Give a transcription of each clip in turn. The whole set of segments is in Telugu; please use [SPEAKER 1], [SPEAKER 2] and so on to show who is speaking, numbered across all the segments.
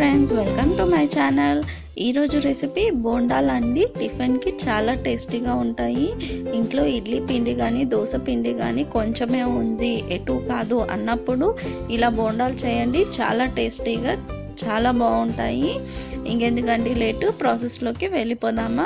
[SPEAKER 1] friends welcome to my channel ఈరోజు రెసిపీ బోండాలు అండి టిఫిన్కి చాలా టేస్టీగా ఉంటాయి ఇంట్లో ఇడ్లీ పిండి కానీ దోశ పిండి కానీ కొంచెమే ఉంది ఎటు కాదు అన్నప్పుడు ఇలా బోండాలు చేయండి చాలా టేస్టీగా చాలా బాగుంటాయి ఇంకెందుకండి లేటు ప్రాసెస్లోకి వెళ్ళిపోదామా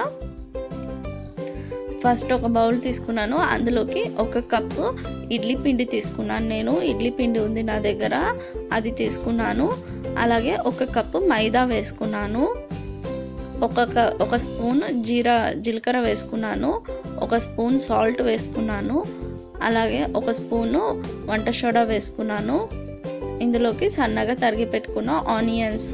[SPEAKER 1] ఫస్ట్ ఒక బౌల్ తీసుకున్నాను అందులోకి ఒక కప్పు ఇడ్లీ పిండి తీసుకున్నాను నేను ఇడ్లీ పిండి ఉంది నా దగ్గర అది తీసుకున్నాను అలాగే ఒక కప్పు మైదా వేసుకున్నాను ఒక ఒక స్పూన్ జీరా జీలకర్ర వేసుకున్నాను ఒక స్పూన్ సాల్ట్ వేసుకున్నాను అలాగే ఒక స్పూను వంట సోడా వేసుకున్నాను ఇందులోకి సన్నగా తరిగి పెట్టుకున్న ఆనియన్స్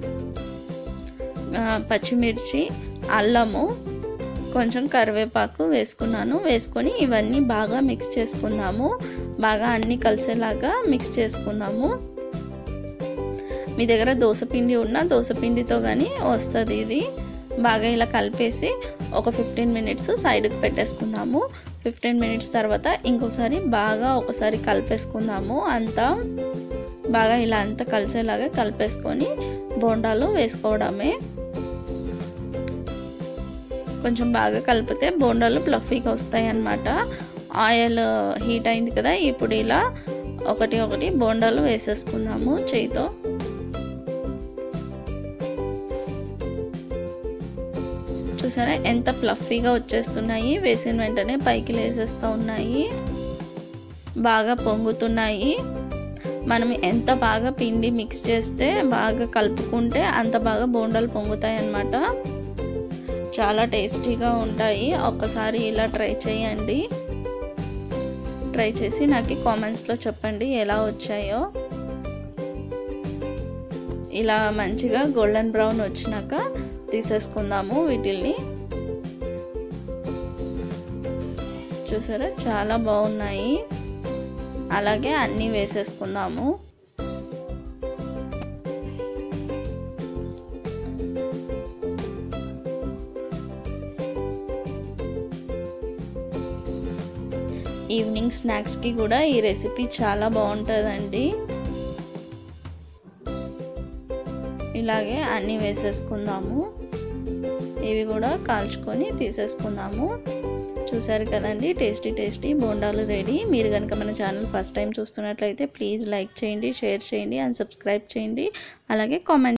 [SPEAKER 1] పచ్చిమిర్చి అల్లము కొంచెం కరివేపాకు వేసుకున్నాను వేసుకొని ఇవన్నీ బాగా మిక్స్ చేసుకుందాము బాగా అన్నీ కలిసేలాగా మిక్స్ చేసుకుందాము మీ దగ్గర దోశపిండి ఉన్న దోశపిండితో కానీ వస్తుంది ఇది బాగా ఇలా కలిపేసి ఒక ఫిఫ్టీన్ మినిట్స్ సైడ్కి పెట్టేసుకుందాము ఫిఫ్టీన్ మినిట్స్ తర్వాత ఇంకోసారి బాగా ఒకసారి కలిపేసుకుందాము అంతా బాగా ఇలా అంతా కలిసేలాగా కలిపేసుకొని బోండాలు వేసుకోవడమే కొంచెం బాగా కలిపితే బోండాలు ప్లఫీగా వస్తాయి అన్నమాట ఆయిల్ హీట్ అయింది కదా ఇప్పుడు ఇలా ఒకటి ఒకటి బోండాలు వేసేసుకుందాము చేయితో చూసారా ఎంత ప్లఫీగా వచ్చేస్తున్నాయి వేసిన వెంటనే పైకి లేసేస్తూ ఉన్నాయి బాగా పొంగుతున్నాయి మనం ఎంత బాగా పిండి మిక్స్ చేస్తే బాగా కలుపుకుంటే అంత బాగా బోండాలు పొంగుతాయి అన్నమాట చాలా టేస్టీగా ఉంటాయి ఒక్కసారి ఇలా ట్రై చేయండి ట్రై చేసి నాకు కామెంట్స్లో చెప్పండి ఎలా వచ్చాయో ఇలా మంచిగా గోల్డెన్ బ్రౌన్ వచ్చినాక తీసేసుకుందాము వీటిల్ని చూసారా చాలా బాగున్నాయి అలాగే అన్నీ వేసేసుకుందాము ఈవినింగ్ స్నాక్స్కి కూడా ఈ రెసిపీ చాలా బాగుంటుందండి ఇలాగే అన్నీ వేసేసుకుందాము ఇవి కూడా కాల్చుకొని తీసేసుకుందాము చూసారు కదండి టేస్టీ టేస్టీ బోండాలు రెడీ మీరు కనుక మన ఛానల్ ఫస్ట్ టైం చూస్తున్నట్లయితే ప్లీజ్ లైక్ చేయండి షేర్ చేయండి అండ్ సబ్స్క్రైబ్ చేయండి అలాగే కామెంట్